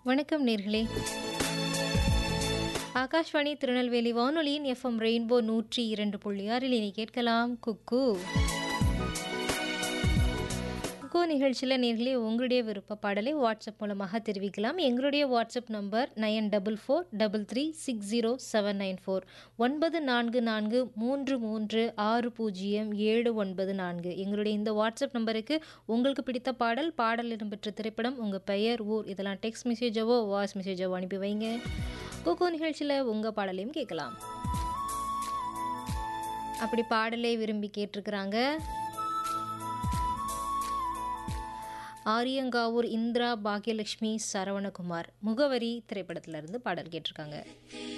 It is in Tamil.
வணக்கம் நேர்களே ஆகாஷ்வாணி திருநெல்வேலி வானொலியின் எஃப்எம் ரெயின்போ நூற்றி இரண்டு புள்ளி ஆறில் இனி கேட்கலாம் குக்கு குக்கு நிகழ்ச்சியில் நேர்களே உங்களுடைய விருப்ப பாடலை வாட்ஸ்அப் மூலமாக தெரிவிக்கலாம் எங்களுடைய WhatsApp number nine double four double three six zero seven nine four ஒன்பது நான்கு நான்கு மூன்று மூன்று ஆறு பூஜ்ஜியம் ஏழு ஒன்பது நான்கு எங்களுடைய இந்த வாட்ஸ்அப் நம்பருக்கு உங்களுக்கு பிடித்த பாடல் பாடல் இடம்பெற்ற திரைப்படம் உங்கள் பெயர் ஊர் இதெல்லாம் டெக்ஸ்ட் மெசேஜாவோ வாய்ஸ் மெசேஜாவோ அனுப்பி வைங்க குக்கு நிகழ்ச்சியில் உங்கள் பாடலையும் கேட்கலாம் அப்படி பாடலை விரும்பி கேட்டிருக்கிறாங்க ஆரியங்காவூர் இந்திரா பாக்யலட்சுமி சரவணகுமார் முகவரி திரைப்படத்திலிருந்து பாடல் கேட்டிருக்காங்க